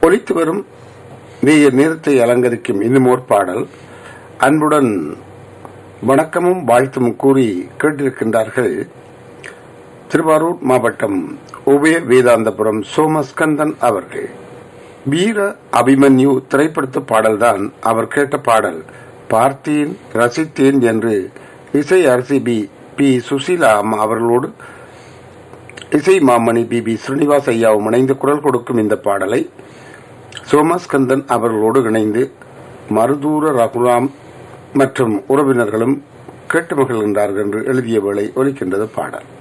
ஒலித்து வரும் நேயர் நேரத்தை அலங்கரிக்கும் இன்னும் ஓர் பாடல் அன்புடன் வணக்கமும் வாழ்த்தும் கூறி கேட்டிருக்கின்றார்கள் திருவாரூர் மாவட்டம் உபய வேதாந்தபுரம் சோமஸ்கந்தன் அவர்கள் வீர அபிமன்யு திரைப்படத்து பாடல்தான் அவர் கேட்ட பாடல் பார்த்தேன் ரசித்தேன் என்று இசை அரசி பி பி சுசீலா அம்மா அவர்களோடு இசை மாமணி பி பி ஸ்ரீனிவாஸ் ஐயாவும் இணைந்து குரல் கொடுக்கும் இந்த பாடலை சோமஸ்கந்தன் அவர்களோடு இணைந்து மருதூர ரகுராம் மற்றும் உறவினர்களும் கேட்டு மகிழ்கின்றார்கள் என்று எழுதிய வேளை ஒலிக்கின்றது பாடல்